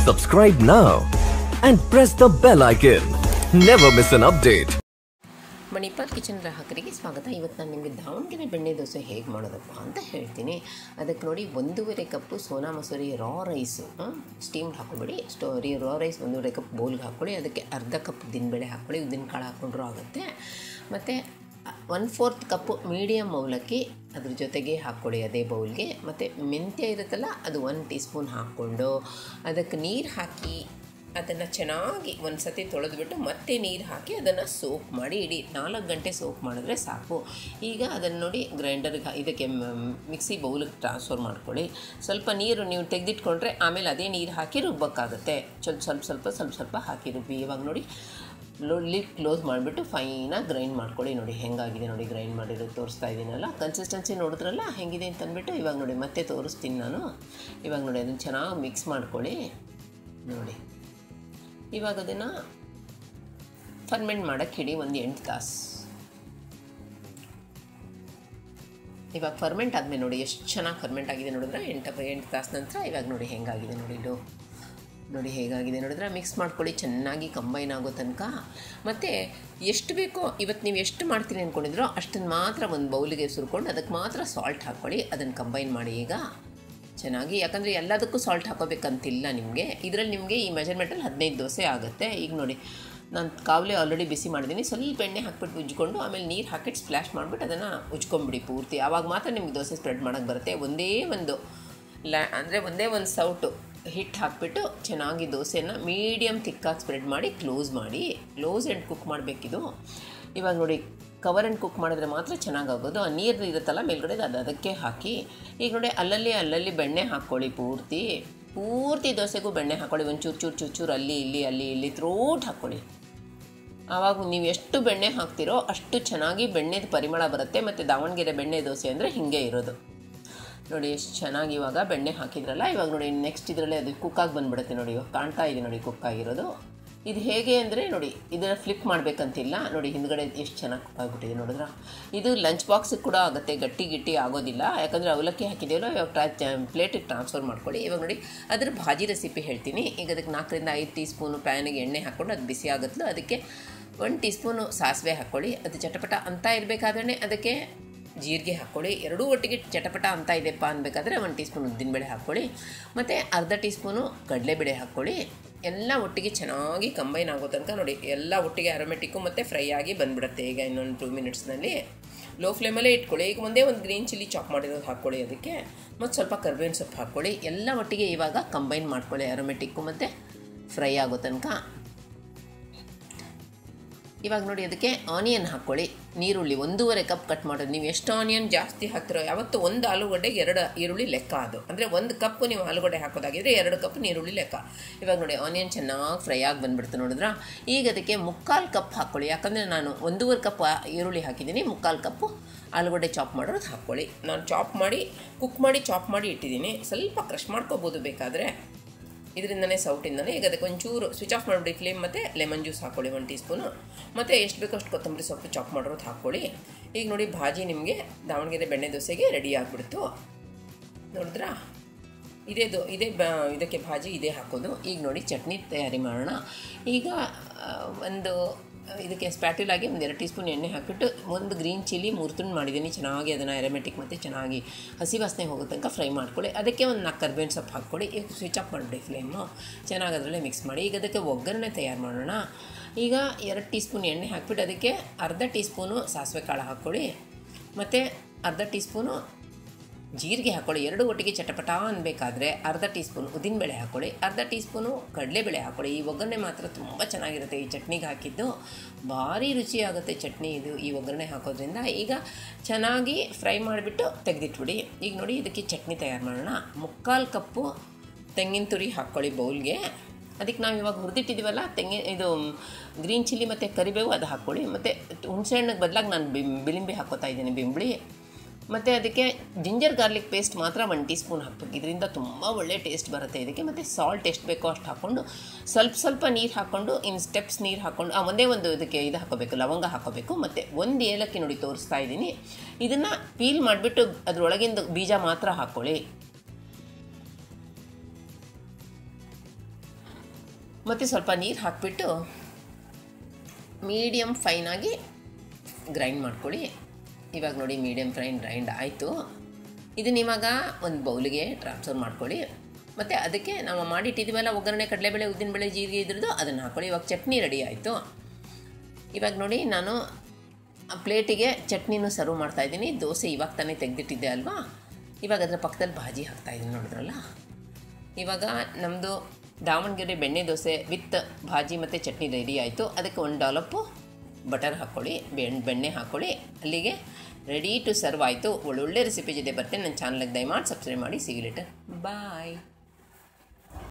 Subscribe now and press the bell icon. Never miss an update. Manipal kitchen ಗ್ರಾಹಕರಿಗೆ ಸ್ವಾಗತ ಇವತ್ತು ನಾನು ನಿಮಗೆ ದಾವಣಗೆರೆ ಬೆಣ್ಣೆ ದೋಸೆ ಹೇಗೆ ಮಾಡೋದಪ್ಪ ಅಂತ ಹೇಳ್ತೀನಿ ಅದಕ್ಕೆ ನೋಡಿ ಒಂದೂವರೆ cup Sona Masoori raw rice steamed ಹಾಕೋಬೇಡಿ ಸ್ಟೋರಿ ರಾ ರೈಸ್ ಒಂದೂವರೆ ಕಪ್ ಬೌಲ್ಗೆ ಹಾಕ್ಕೊಳ್ಳಿ ಅದಕ್ಕೆ ಅರ್ಧ ಕಪ್ ಉದ್ದಿನಬೇಳೆ ಹಾಕ್ಕೊಳ್ಳಿ ಉದ್ದಿನಕಾಳು ಹಾಕ್ಕೊಂಡ್ರೂ ಆಗುತ್ತೆ ಮತ್ತು ಒನ್ ಫೋರ್ತ್ ಕಪ್ಪು ಮೀಡಿಯಮ್ ಅವಲಕ್ಕಿ ಅದ್ರ ಜೊತೆಗೆ ಹಾಕ್ಕೊಳ್ಳಿ ಅದೇ ಬೌಲ್ಗೆ ಮತ್ತು ಮೆಂತ್ಯ ಇರುತ್ತಲ್ಲ ಅದು ಒನ್ ಟೀ ಸ್ಪೂನ್ ಹಾಕ್ಕೊಂಡು ಅದಕ್ಕೆ ನೀರು ಹಾಕಿ ಅದನ್ನು ಚೆನ್ನಾಗಿ ಒಂದು ಸತಿ ತೊಳೆದ್ಬಿಟ್ಟು ಮತ್ತೆ ನೀರು ಹಾಕಿ ಅದನ್ನು ಸೋಪ್ ಮಾಡಿ ಇಡೀ ನಾಲ್ಕು ಗಂಟೆ ಸೋಪ್ ಮಾಡಿದ್ರೆ ಸಾಕು ಈಗ ಅದನ್ನು ನೋಡಿ ಗ್ರೈಂಡರ್ಗೆ ಇದಕ್ಕೆ ಮಿಕ್ಸಿ ಬೌಲಿಗೆ ಟ್ರಾನ್ಸ್ಫರ್ ಮಾಡ್ಕೊಳ್ಳಿ ಸ್ವಲ್ಪ ನೀರು ನೀವು ತೆಗೆದಿಟ್ಕೊಂಡ್ರೆ ಆಮೇಲೆ ಅದೇ ನೀರು ಹಾಕಿ ರುಬ್ಬಕ್ಕಾಗುತ್ತೆ ಸ್ವಲ್ಪ ಸ್ವಲ್ಪ ಸ್ವಲ್ಪ ಸ್ವಲ್ಪ ಸ್ವಲ್ಪ ಹಾಕಿ ರುಬ್ಬಿ ಇವಾಗ ನೋಡಿ ಲಿಡ್ ಕ್ಲೋಸ್ ಮಾಡಿಬಿಟ್ಟು ಫೈನಾಗಿ ಗ್ರೈಂಡ್ ಮಾಡ್ಕೊಳ್ಳಿ ನೋಡಿ ಹೆಂಗಾಗಿದೆ ನೋಡಿ ಗ್ರೈಂಡ್ ಮಾಡಿರೋದು ತೋರಿಸ್ತಾ ಇದ್ದೀನಲ್ಲ ಕನ್ಸಿಸ್ಟೆನ್ಸಿ ನೋಡಿದ್ರಲ್ಲ ಹೆಂಗಿದೆ ಅಂತ ಅಂದ್ಬಿಟ್ಟು ಇವಾಗ ನೋಡಿ ಮತ್ತೆ ತೋರಿಸ್ತೀನಿ ನಾನು ಇವಾಗ ನೋಡಿ ಅದನ್ನು ಚೆನ್ನಾಗಿ ಮಿಕ್ಸ್ ಮಾಡ್ಕೊಳ್ಳಿ ನೋಡಿ ಇವಾಗ ಅದನ್ನು ಫರ್ಮೆಂಟ್ ಮಾಡೋಕ್ಕೆ ಇಡಿ ಒಂದು ಎಂಟು ತಾಸು ಇವಾಗ ಫರ್ಮೆಂಟ್ ಆದಮೇಲೆ ನೋಡಿ ಎಷ್ಟು ಚೆನ್ನಾಗಿ ಫರ್ಮೆಂಟ್ ಆಗಿದೆ ನೋಡಿದ್ರೆ ಎಂಟು ಎಂಟು ತಾಸು ನಂತರ ಇವಾಗ ನೋಡಿ ಹೆಂಗಾಗಿದೆ ನೋಡಿ ಇದು ನೋಡಿ ಹೇಗಾಗಿದೆ ನೋಡಿದ್ರೆ ಮಿಕ್ಸ್ ಮಾಡ್ಕೊಳ್ಳಿ ಚೆನ್ನಾಗಿ ಕಂಬೈನ್ ಆಗೋ ತನಕ ಮತ್ತು ಎಷ್ಟು ಬೇಕೋ ಇವತ್ತು ನೀವು ಎಷ್ಟು ಮಾಡ್ತೀನಿ ಅಂದ್ಕೊಂಡಿದ್ರೋ ಅಷ್ಟನ್ನು ಮಾತ್ರ ಒಂದು ಬೌಲಿಗೆ ಸುರ್ಕೊಂಡು ಅದಕ್ಕೆ ಮಾತ್ರ ಸಾಲ್ಟ್ ಹಾಕ್ಕೊಳ್ಳಿ ಅದನ್ನು ಕಂಬೈನ್ ಮಾಡಿ ಈಗ ಚೆನ್ನಾಗಿ ಯಾಕಂದರೆ ಎಲ್ಲದಕ್ಕೂ ಸಾಲ್ಟ್ ಹಾಕೋಬೇಕಂತಿಲ್ಲ ನಿಮಗೆ ಇದರಲ್ಲಿ ನಿಮಗೆ ಈ ಮೆಜರ್ಮೆಂಟಲ್ಲಿ ಹದಿನೈದು ದೋಸೆ ಆಗುತ್ತೆ ಈಗ ನೋಡಿ ನಾನು ಕಾವಲೆ ಆಲ್ರೆಡಿ ಬಿಸಿ ಮಾಡಿದ್ದೀನಿ ಸ್ವಲ್ಪ ಎಣ್ಣೆ ಹಾಕ್ಬಿಟ್ಟು ಉಜ್ಕೊಂಡು ಆಮೇಲೆ ನೀರು ಹಾಕಿಟ್ಟು ಸ್ಪ್ಲ್ಯಾಶ್ ಮಾಡಿಬಿಟ್ಟು ಅದನ್ನು ಉಜ್ಕೊಂಬಿಡಿ ಪೂರ್ತಿ ಆವಾಗ ಮಾತ್ರ ನಿಮ್ಗೆ ದೋಸೆ ಸ್ಪ್ರೆಡ್ ಮಾಡೋಕ್ಕೆ ಬರುತ್ತೆ ಒಂದೇ ಒಂದು ಲ್ಯಾ ಅಂದರೆ ಒಂದೇ ಒಂದು ಸೌಟು ಹಿಟ್ಟು ಹಾಕ್ಬಿಟ್ಟು ಚೆನ್ನಾಗಿ ದೋಸೆನ ಮೀಡಿಯಮ್ ತಿಕ್ಕಾಗಿ ಸ್ಪ್ರೆಡ್ ಮಾಡಿ ಕ್ಲೋಸ್ ಮಾಡಿ ಕ್ಲೋಸ್ ಆ್ಯಂಡ್ ಕುಕ್ ಮಾಡಬೇಕಿದು ಇವಾಗ ನೋಡಿ ಕವರ್ ಆ್ಯಂಡ್ ಕುಕ್ ಮಾಡಿದ್ರೆ ಮಾತ್ರ ಚೆನ್ನಾಗಾಗೋದು ಆ ನೀರು ಇರುತ್ತಲ್ಲ ಮೇಲ್ಗಡೆ ಅದು ಅದಕ್ಕೆ ಹಾಕಿ ಈಗ ನೋಡಿ ಅಲ್ಲಲ್ಲಿ ಅಲ್ಲಲ್ಲಿ ಬೆಣ್ಣೆ ಹಾಕ್ಕೊಳ್ಳಿ ಪೂರ್ತಿ ಪೂರ್ತಿ ದೋಸೆಗೂ ಬೆಣ್ಣೆ ಹಾಕ್ಕೊಳ್ಳಿ ಒಂದು ಚೂರು ಚೂರು ಚೂರು ಚೂರು ಅಲ್ಲಿ ಇಲ್ಲಿ ಅಲ್ಲಿ ಇಲ್ಲಿ ತ್ರೋಟ್ ಹಾಕ್ಕೊಳ್ಳಿ ಆವಾಗ ನೀವು ಎಷ್ಟು ಬೆಣ್ಣೆ ಹಾಕ್ತಿರೋ ಅಷ್ಟು ಚೆನ್ನಾಗಿ ಬೆಣ್ಣೆದು ಪರಿಮಳ ಬರುತ್ತೆ ಮತ್ತು ದಾವಣಗೆರೆ ಬೆಣ್ಣೆ ದೋಸೆ ಅಂದರೆ ಹೀಗೆ ಇರೋದು ನೋಡಿ ಎಷ್ಟು ಚೆನ್ನಾಗಿ ಇವಾಗ ಬೆಣ್ಣೆ ಹಾಕಿದ್ರಲ್ಲ ಇವಾಗ ನೋಡಿ ನೆಕ್ಸ್ಟ್ ಇದರಲ್ಲೇ ಅದು ಕುಕ್ಕಾಗಿ ಬಂದುಬಿಡುತ್ತೆ ನೋಡಿ ಇವಾಗ ಕಾಣ್ತಾ ಇದೆ ನೋಡಿ ಕುಕ್ ಆಗಿರೋದು ಇದು ಹೇಗೆ ಅಂದರೆ ನೋಡಿ ಇದನ್ನು ಫ್ಲಿಪ್ ಮಾಡಬೇಕಂತಿಲ್ಲ ನೋಡಿ ಹಿಂದ್ಗಡೆ ಎಷ್ಟು ಚೆನ್ನಾಗಿ ಕುಕ್ ಆಗಿಬಿಟ್ಟಿದೆ ನೋಡಿದ್ರ ಇದು ಲಂಚ್ ಬಾಕ್ಸಿಗೆ ಕೂಡ ಆಗುತ್ತೆ ಗಟ್ಟಿ ಗಿಟ್ಟಿ ಆಗೋದಿಲ್ಲ ಯಾಕಂದರೆ ಅವಲಕ್ಕಿ ಹಾಕಿದ್ದೀವಲ್ಲ ಇವಾಗ ಟ್ರಾ ಪ್ಲೇಟಿಗೆ ಟ್ರಾನ್ಸ್ಫರ್ ಮಾಡ್ಕೊಳ್ಳಿ ಇವಾಗ ನೋಡಿ ಅದ್ರ ಭಾಜಿ ರೆಸಿಪಿ ಹೇಳ್ತೀನಿ ಈಗ ಅದಕ್ಕೆ ನಾಲ್ಕರಿಂದ ಐದು ಟೀ ಸ್ಪೂನು ಪ್ಯಾನಿಗೆ ಎಣ್ಣೆ ಹಾಕ್ಕೊಂಡು ಅದು ಬಿಸಿ ಆಗುತ್ತಲ್ಲ ಅದಕ್ಕೆ ಒಂದು ಟೀ ಸ್ಪೂನು ಸಾಸಿವೆ ಹಾಕ್ಕೊಳ್ಳಿ ಅದು ಚಟಪಟ ಅಂತ ಇರಬೇಕಾದ್ರೆ ಅದಕ್ಕೆ ಜೀರಿಗೆ ಹಾಕ್ಕೊಳ್ಳಿ ಎರಡೂ ಒಟ್ಟಿಗೆ ಚಟಪಟ ಅಂತ ಇದೆಪ್ಪ ಅನ್ಬೇಕಾದ್ರೆ ಒಂದು ಟೀ ಸ್ಪೂನ್ ಉದ್ದಿನಬೇಳೆ ಹಾಕ್ಕೊಳ್ಳಿ ಮತ್ತು ಅರ್ಧ ಟೀ ಸ್ಪೂನು ಕಡಲೆಬೇಳೆ ಹಾಕ್ಕೊಳ್ಳಿ ಎಲ್ಲ ಒಟ್ಟಿಗೆ ಚೆನ್ನಾಗಿ ಕಂಬೈನ್ ಆಗೋ ತನಕ ನೋಡಿ ಎಲ್ಲ ಒಟ್ಟಿಗೆ ಅರೋಮೆಟಿಕ್ಕು ಮತ್ತು ಫ್ರೈ ಆಗಿ ಬಂದುಬಿಡುತ್ತೆ ಈಗ ಇನ್ನೊಂದು ಟೂ ಮಿನಿಟ್ಸ್ನಲ್ಲಿ ಲೋ ಫ್ಲೇಮಲ್ಲೇ ಇಟ್ಕೊಳ್ಳಿ ಈಗ ಒಂದೇ ಒಂದು ಗ್ರೀನ್ ಚಿಲ್ಲಿ ಚಾಪ್ ಮಾಡಿರೋದು ಹಾಕ್ಕೊಳ್ಳಿ ಅದಕ್ಕೆ ಮತ್ತು ಸ್ವಲ್ಪ ಕರ್ಬೇವಿನ ಸೊಪ್ಪು ಹಾಕ್ಕೊಳ್ಳಿ ಎಲ್ಲ ಒಟ್ಟಿಗೆ ಇವಾಗ ಕಂಬೈನ್ ಮಾಡ್ಕೊಳ್ಳಿ ಅರೋಮೆಟಿಕ್ಕು ಮತ್ತು ಫ್ರೈ ಆಗೋ ತನಕ ಇವಾಗ ನೋಡಿ ಅದಕ್ಕೆ ಆನಿಯನ್ ಹಾಕ್ಕೊಳ್ಳಿ ನೀರುಳ್ಳಿ ಒಂದೂವರೆ ಕಪ್ ಕಟ್ ಮಾಡೋದು ನೀವು ಎಷ್ಟು ಆನಿಯನ್ ಜಾಸ್ತಿ ಹಾಕ್ತಿರೋ ಯಾವತ್ತು ಒಂದು ಆಲೂಗಡ್ಡೆಗೆ ಎರಡು ಈರುಳ್ಳಿ ಲೆಕ್ಕ ಅದು ಅಂದರೆ ಒಂದು ಕಪ್ ನೀವು ಆಲೂಗಡ್ಡೆ ಹಾಕೋದಾಗಿದ್ರೆ ಎರಡು ಕಪ್ ನೀರುಳ್ಳಿ ಲೆಕ್ಕ ಇವಾಗ ನೋಡಿ ಆನಿಯನ್ ಚೆನ್ನಾಗಿ ಫ್ರೈ ಆಗಿ ಬಂದುಬಿಡ್ತು ನೋಡಿದ್ರ ಈಗ ಅದಕ್ಕೆ ಮುಕ್ಕಾಲು ಕಪ್ ಹಾಕ್ಕೊಳ್ಳಿ ಯಾಕಂದರೆ ನಾನು ಒಂದೂವರೆ ಕಪ್ ಈರುಳ್ಳಿ ಹಾಕಿದ್ದೀನಿ ಮುಕ್ಕಾಲು ಕಪ್ಪು ಆಲೂಗಡ್ಡೆ ಚಾಪ್ ಮಾಡೋದು ಹಾಕ್ಕೊಳ್ಳಿ ನಾನು ಚಾಪ್ ಮಾಡಿ ಕುಕ್ ಮಾಡಿ ಚಾಪ್ ಮಾಡಿ ಇಟ್ಟಿದ್ದೀನಿ ಸ್ವಲ್ಪ ಕ್ರಷ್ ಮಾಡ್ಕೋಬೋದು ಬೇಕಾದರೆ ಇದರಿಂದನೇ ಸೌಟಿಂದನೇ ಈಗ ಅದಕ್ಕೆ ಒಂಚೂರು ಸ್ವಿಚ್ ಆಫ್ ಮಾಡಿಬಿಡಿ ಫ್ಲೇಮ್ ಮತ್ತು ಲೆಮನ್ ಜ್ಯೂಸ್ ಹಾಕ್ಕೊಳ್ಳಿ ಒಂದು ಟೀ ಸ್ಪೂನು ಮತ್ತು ಎಷ್ಟು ಬೇಕೋ ಅಷ್ಟು ಕೊತ್ತಂಬರಿ ಸೊಪ್ಪು ಚಾಪ್ ಮಾಡಿರೋದು ಹಾಕ್ಕೊಳ್ಳಿ ಈಗ ನೋಡಿ ಭಾಜಿ ನಿಮಗೆ ದಾವಣಗೆರೆ ಬೆಣ್ಣೆ ದೋಸೆಗೆ ರೆಡಿ ಆಗಿಬಿಡ್ತು ನೋಡಿದ್ರಾ ಇದೇ ದೋ ಇದೇ ಬ ಇದಕ್ಕೆ ಭಾಜಿ ಇದೇ ಹಾಕೋದು ಈಗ ನೋಡಿ ಚಟ್ನಿ ತಯಾರಿ ಮಾಡೋಣ ಈಗ ಒಂದು ಇದಕ್ಕೆ ಸ್ಪ್ಯಾಟುಲ್ ಆಗಿ ಒಂದು ಎರಡು ಟೀ ಸ್ಪೂನ್ ಎಣ್ಣೆ ಹಾಕಿಬಿಟ್ಟು ಒಂದು ಗ್ರೀನ್ ಚಿಲ್ಲಿ ಮೂರು ತುಂಡು ಮಾಡಿದ್ದೀನಿ ಚೆನ್ನಾಗಿ ಅದನ್ನು ಎರೆಮೆಟಿಕ್ ಮತ್ತು ಚೆನ್ನಾಗಿ ಹಸಿ ವಾಸನೆ ಹೋಗೋ ತನಕ ಫ್ರೈ ಮಾಡ್ಕೊಳ್ಳಿ ಅದಕ್ಕೆ ಒಂದು ನಾಲ್ಕು ಕರ್ಬೇವಿನ ಸೊಪ್ಪು ಹಾಕ್ಕೊಳ್ಳಿ ಈಗ ಸ್ವಿಚ್ ಆಫ್ ಮಾಡಿಬಿಡಿ ಫ್ಲೇಮು ಚೆನ್ನಾಗಿ ಅದರಲ್ಲೇ ಮಿಕ್ಸ್ ಮಾಡಿ ಈಗ ಅದಕ್ಕೆ ಒಗ್ಗರಣೆ ತಯಾರು ಮಾಡೋಣ ಈಗ ಎರಡು ಟೀ ಸ್ಪೂನ್ ಎಣ್ಣೆ ಹಾಕ್ಬಿಟ್ಟು ಅದಕ್ಕೆ ಅರ್ಧ ಟೀ ಸ್ಪೂನು ಸಾಸಿವೆ ಕಾಳು ಹಾಕ್ಕೊಳ್ಳಿ ಮತ್ತು ಅರ್ಧ ಟೀ ಸ್ಪೂನು ಜೀರಿಗೆ ಹಾಕ್ಕೊಳ್ಳಿ ಎರಡು ಒಟ್ಟಿಗೆ ಚಟಪಟ ಅನ್ಬೇಕಾದ್ರೆ ಅರ್ಧ ಟೀ ಸ್ಪೂನ್ ಉದ್ದಿನಬೇಳೆ ಹಾಕ್ಕೊಳ್ಳಿ ಅರ್ಧ ಟೀ ಸ್ಪೂನು ಕಡಲೆಬೇಳೆ ಹಾಕ್ಕೊಳ್ಳಿ ಈ ಒಗ್ಗರಣೆ ಮಾತ್ರ ತುಂಬ ಚೆನ್ನಾಗಿರುತ್ತೆ ಈ ಚಟ್ನಿಗೆ ಹಾಕಿದ್ದು ಭಾರಿ ರುಚಿಯಾಗುತ್ತೆ ಚಟ್ನಿ ಇದು ಈ ಒಗ್ಗರಣೆ ಹಾಕೋದ್ರಿಂದ ಈಗ ಚೆನ್ನಾಗಿ ಫ್ರೈ ಮಾಡಿಬಿಟ್ಟು ತೆಗೆದಿಟ್ಬಿಡಿ ಈಗ ನೋಡಿ ಇದಕ್ಕೆ ಚಟ್ನಿ ತಯಾರು ಮಾಡೋಣ ಮುಕ್ಕಾಲು ಕಪ್ಪು ತೆಂಗಿನ ತುರಿ ಹಾಕ್ಕೊಳ್ಳಿ ಬೌಲ್ಗೆ ಅದಕ್ಕೆ ನಾವು ಇವಾಗ ಹುರಿದಿಟ್ಟಿದ್ದೀವಲ್ಲ ತೆಂಗಿನ ಇದು ಗ್ರೀನ್ ಚಿಲ್ಲಿ ಮತ್ತು ಕರಿಬೇವು ಅದು ಹಾಕ್ಕೊಳ್ಳಿ ಮತ್ತು ಹುಣಸೆಹಣ್ಣಿಗೆ ಬದಲಾಗಿ ನಾನು ಬಿಂ ಬಿಳಿಂಬೆ ಹಾಕೋತಾ ಇದ್ದೀನಿ ಬಿಂಬಳಿ ಮತ್ತು ಅದಕ್ಕೆ ಜಿಂಜರ್ ಗಾರ್ಲಿಕ್ ಪೇಸ್ಟ್ ಮಾತ್ರ ಒನ್ ಟೀ ಸ್ಪೂನ್ ಹಾಕ್ಬೇಕು ಇದರಿಂದ ತುಂಬ ಒಳ್ಳೆ ಟೇಸ್ಟ್ ಬರುತ್ತೆ ಇದಕ್ಕೆ ಮತ್ತು ಸಾಲ್ಟ್ ಎಷ್ಟು ಬೇಕೋ ಅಷ್ಟು ಹಾಕ್ಕೊಂಡು ಸ್ವಲ್ಪ ಸ್ವಲ್ಪ ನೀರು ಹಾಕ್ಕೊಂಡು ಇನ್ನು ಸ್ಟೆಪ್ಸ್ ನೀರು ಹಾಕ್ಕೊಂಡು ಆ ಒಂದೇ ಒಂದು ಇದಕ್ಕೆ ಇದು ಹಾಕೋಬೇಕು ಲವಂಗ ಹಾಕೋಬೇಕು ಮತ್ತು ಒಂದು ಏಲಕ್ಕಿ ನೋಡಿ ತೋರಿಸ್ತಾ ಇದ್ದೀನಿ ಇದನ್ನು ಪೀಲ್ ಮಾಡಿಬಿಟ್ಟು ಅದರೊಳಗಿಂದ ಬೀಜ ಮಾತ್ರ ಹಾಕ್ಕೊಳ್ಳಿ ಮತ್ತು ಸ್ವಲ್ಪ ನೀರು ಹಾಕಿಬಿಟ್ಟು ಮೀಡಿಯಮ್ ಫೈನಾಗಿ ಗ್ರೈಂಡ್ ಮಾಡ್ಕೊಳ್ಳಿ ಇವಾಗ ನೋಡಿ ಮೀಡಿಯಮ್ ಫ್ರೈನ್ ಗ್ರೈಂಡ್ ಆಯಿತು ಇದನ್ನ ಇವಾಗ ಒಂದು ಬೌಲಿಗೆ ಟ್ರಾನ್ಸ್ಫರ್ ಮಾಡ್ಕೊಳ್ಳಿ ಮತ್ತು ಅದಕ್ಕೆ ನಾವು ಮಾಡಿಟ್ಟಿದ್ದೀವಲ್ಲ ಒಗ್ಗರಣೆ ಕಡಲೆಬೇಳೆ ಉದ್ದಿನಬೇಳೆ ಜೀರಿಗೆ ಇದ್ರದ್ದು ಅದನ್ನು ಹಾಕ್ಕೊಳ್ಳಿ ಇವಾಗ ಚಟ್ನಿ ರೆಡಿ ಆಯಿತು ಇವಾಗ ನೋಡಿ ನಾನು ಆ ಪ್ಲೇಟಿಗೆ ಚಟ್ನಿನೂ ಸರ್ವ್ ಮಾಡ್ತಾಯಿದ್ದೀನಿ ದೋಸೆ ಇವಾಗ ತಾನೇ ತೆಗೆದಿಟ್ಟಿದ್ದೆ ಅಲ್ವಾ ಇವಾಗ ಅದರ ಪಕ್ಕದಲ್ಲಿ ಭಾಜಿ ಹಾಕ್ತಾಯಿದ್ದೀನಿ ನೋಡಿದ್ರಲ್ಲ ಇವಾಗ ನಮ್ಮದು ದಾವಣಗೆರೆ ಬೆಣ್ಣೆ ದೋಸೆ ವಿತ್ ಭಾಜಿ ಮತ್ತು ಚಟ್ನಿ ರೆಡಿ ಆಯಿತು ಅದಕ್ಕೆ ಒಂದು ಡಾಲಪ್ಪು ಬಟರ್ ಹಾಕ್ಕೊಳ್ಳಿ ಬೆಣ್ಣೆ ಬೆಣ್ಣೆ ಹಾಕ್ಕೊಳ್ಳಿ ಅಲ್ಲಿಗೆ ರೆಡಿ ಟು ಸರ್ವ್ ಆಯಿತು ಒಳ್ಳೊಳ್ಳೆ ರೆಸಿಪಿ ಜೊತೆ ಬರ್ತೇನೆ ನನ್ನ ಚಾನಲ್ಗೆ ದಯಮಾಡಿ ಸಬ್ಸ್ಕ್ರೈಬ್ ಮಾಡಿ ಸಿಗಿ ಲೇಟರ್ ಬಾಯ್